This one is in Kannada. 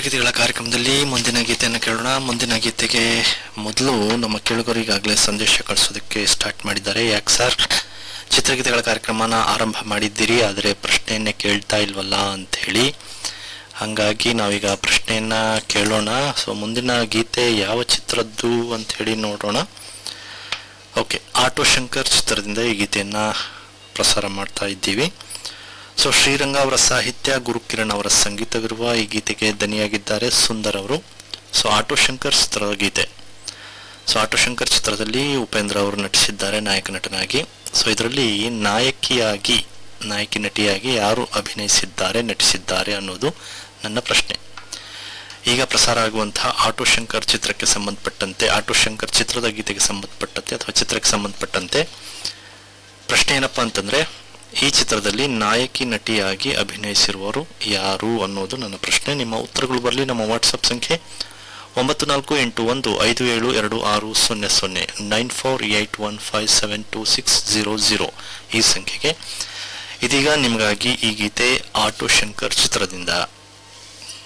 ಚಿತ್ರಗೀತೆಗಳ ಕಾರ್ಯಕ್ರಮದಲ್ಲಿ ಮುಂದಿನ ಗೀತೆಯನ್ನು ಕೇಳೋಣ ಮುಂದಿನ ಗೀತೆಗೆ ಮೊದಲು ನಮ್ಮ ಕೇಳುಗರಿಗಾಗಲೇ ಸಂದೇಶ ಕಳಿಸೋದಕ್ಕೆ ಸ್ಟಾರ್ಟ್ ಮಾಡಿದ್ದಾರೆ ಯಾಕೆ ಸರ್ ಚಿತ್ರಗೀತೆಗಳ ಕಾರ್ಯಕ್ರಮನ ಆರಂಭ ಮಾಡಿದ್ದೀರಿ ಆದರೆ ಪ್ರಶ್ನೆಯನ್ನೇ ಕೇಳ್ತಾ ಇಲ್ವಲ್ಲ ಅಂತ ಹೇಳಿ ಹಾಗಾಗಿ ನಾವೀಗ ಪ್ರಶ್ನೆಯನ್ನ ಕೇಳೋಣ ಸೊ ಮುಂದಿನ ಗೀತೆ ಯಾವ ಚಿತ್ರದ್ದು ಅಂತ ಹೇಳಿ ನೋಡೋಣ ಓಕೆ ಆಟೋ ಶಂಕರ್ ಚಿತ್ರದಿಂದ ಈ ಗೀತೆಯನ್ನ ಪ್ರಸಾರ ಮಾಡ್ತಾ ಇದ್ದೀವಿ ಸೊ ಶ್ರೀರಂಗ ಅವರ ಸಾಹಿತ್ಯ ಗುರುಕಿರಣ್ ಅವರ ಸಂಗೀತವಿರುವ ಈ ಗೀತೆಗೆ ದನಿಯಾಗಿದ್ದಾರೆ ಸುಂದರ್ ಅವರು ಸೊ ಆಟೋ ಶಂಕರ್ ಚಿತ್ರದ ಗೀತೆ ಸೊ ಆಟೋ ಶಂಕರ್ ಚಿತ್ರದಲ್ಲಿ ಉಪೇಂದ್ರ ಅವರು ನಟಿಸಿದ್ದಾರೆ ನಾಯಕ ನಟನಾಗಿ ಸೊ ಇದರಲ್ಲಿ ನಾಯಕಿಯಾಗಿ ನಾಯಕಿ ನಟಿಯಾಗಿ ಯಾರು ಅಭಿನಯಿಸಿದ್ದಾರೆ ನಟಿಸಿದ್ದಾರೆ ಅನ್ನೋದು ನನ್ನ ಪ್ರಶ್ನೆ ಈಗ ಪ್ರಸಾರ ಆಗುವಂತಹ ಆಟೋ ಶಂಕರ್ ಚಿತ್ರಕ್ಕೆ ಸಂಬಂಧಪಟ್ಟಂತೆ ಆಟೋ ಶಂಕರ್ ಚಿತ್ರದ ಗೀತೆಗೆ ಸಂಬಂಧಪಟ್ಟಂತೆ ಅಥವಾ ಚಿತ್ರಕ್ಕೆ ಸಂಬಂಧಪಟ್ಟಂತೆ ಪ್ರಶ್ನೆ ಏನಪ್ಪಾ ಅಂತಂದ್ರೆ ಈ ಚಿತ್ರದಲ್ಲಿ ನಾಯಕಿ ನಟಿಯಾಗಿ ಅಭಿನಯಿಸಿರುವವರು ಯಾರು ಅನ್ನೋದು ನನ್ನ ಪ್ರಶ್ನೆ ನಿಮ್ಮ ಉತ್ತರಗಳು ಬರಲಿ ನಮ್ಮ ವಾಟ್ಸಪ್ ಸಂಖ್ಯೆ ಒಂಬತ್ತು ನಾಲ್ಕು ಎಂಟು ಒಂದು ಐದು ಏಳು ಎರಡು ಆರು ಸೊನ್ನೆ ಸೊನ್ನೆ nine four eight one five seven two six zero zero ಈ ಸಂಖ್ಯೆಗೆ ಇದೀಗ ನಿಮಗಾಗಿ ಈ ಗೀತೆ ಆಟೋ ಶಂಕರ್ ಚಿತ್ರದಿಂದ